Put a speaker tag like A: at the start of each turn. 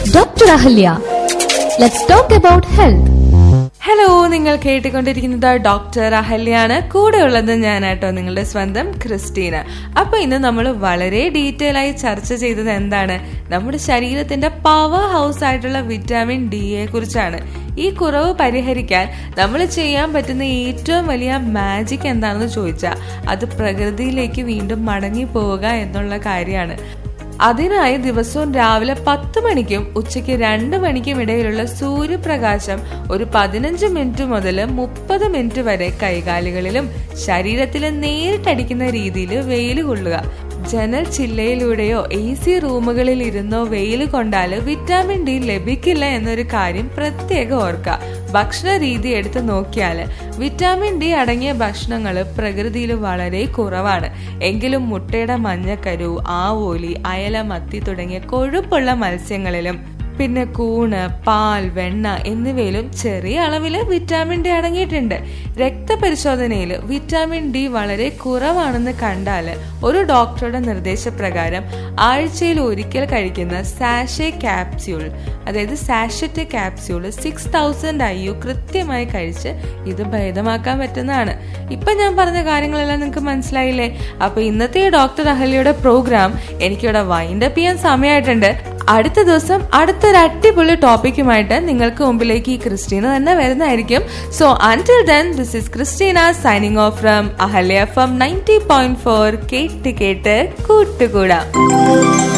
A: Dr. Ahalya. Let's talk about health.
B: Hello നിങ്ങൾ കേട്ടുകൊണ്ടിരിക്കുന്നത് doctor അഹല്യാണ് കൂടെ ഉള്ളത് ഞാനാട്ടോ നിങ്ങളുടെ സ്വന്തം ക്രിസ്റ്റീന അപ്പൊ ഇന്ന് നമ്മൾ വളരെ ഡീറ്റെയിൽ ആയി ചർച്ച ചെയ്തത് എന്താണ് നമ്മുടെ ശരീരത്തിന്റെ പവർ ഹൗസ് ആയിട്ടുള്ള വിറ്റാമിൻ ഡിയെ കുറിച്ചാണ് ഈ കുറവ് പരിഹരിക്കാൻ നമ്മൾ ചെയ്യാൻ പറ്റുന്ന ഏറ്റവും വലിയ മാജിക് എന്താണെന്ന് ചോദിച്ചാൽ അത് പ്രകൃതിയിലേക്ക് വീണ്ടും മടങ്ങി പോവുക എന്നുള്ള കാര്യമാണ് അതിനായി ദിവസവും രാവിലെ പത്ത് മണിക്കും ഉച്ചയ്ക്ക് രണ്ട് മണിക്കും ഇടയിലുള്ള സൂര്യപ്രകാശം ഒരു പതിനഞ്ച് മിനിറ്റ് മുതൽ മുപ്പത് മിനിറ്റ് വരെ കൈകാലുകളിലും ശരീരത്തിലും നേരിട്ടടിക്കുന്ന രീതിയിൽ വെയിൽ കൊള്ളുക ജനൽ ചില്ലയിലൂടെയോ എ സി റൂമുകളിൽ ഇരുന്നോ വെയിൽ കൊണ്ടാൽ വിറ്റാമിൻ ഡി ലഭിക്കില്ല എന്നൊരു കാര്യം പ്രത്യേകം ഓർക്കുക ഭക്ഷണ രീതി എടുത്ത് നോക്കിയാൽ വിറ്റാമിൻ ഡി അടങ്ങിയ ഭക്ഷണങ്ങൾ പ്രകൃതിയിൽ വളരെ കുറവാണ് എങ്കിലും മുട്ടയുടെ മഞ്ഞക്കരു ആവോലി അയല മത്തി തുടങ്ങിയ കൊഴുപ്പുള്ള മത്സ്യങ്ങളിലും പിന്നെ കൂണ് പാൽ വെണ്ണ എന്നിവയിലും ചെറിയ അളവിൽ വിറ്റാമിൻ ഡി അടങ്ങിയിട്ടുണ്ട് രക്തപരിശോധനയിൽ വിറ്റാമിൻ ഡി വളരെ കുറവാണെന്ന് കണ്ടാൽ ഒരു ഡോക്ടറുടെ നിർദ്ദേശപ്രകാരം ആഴ്ചയിൽ ഒരിക്കൽ കഴിക്കുന്ന സാഷെ ക്യാപ്സ്യൂൾ അതായത് sachet capsule six thousand I U കൃത്യമായി കഴിച്ച് ഇത് ഭേദമാക്കാൻ പറ്റുന്നതാണ് ഇപ്പൊ ഞാൻ പറഞ്ഞ കാര്യങ്ങളെല്ലാം നിങ്ങൾക്ക് മനസ്സിലായില്ലേ അപ്പൊ ഇന്നത്തെ ഈ ഡോക്ടർ അഹല്യയുടെ പ്രോഗ്രാം എനിക്കിവിടെ വൈൻഡപ്പ് ചെയ്യാൻ സമയമായിട്ടുണ്ട് അടുത്ത ദിവസം അടുത്തൊരു അടിപൊളി ടോപ്പിക്കുമായിട്ട് നിങ്ങൾക്ക് മുമ്പിലേക്ക് ഈ ക്രിസ്റ്റീന തന്നെ വരുന്നതായിരിക്കും so until then this is Christina signing off from Ahalya from ninety point four കേട്ട് കേട്ട് കൂട്ടുകൂടാം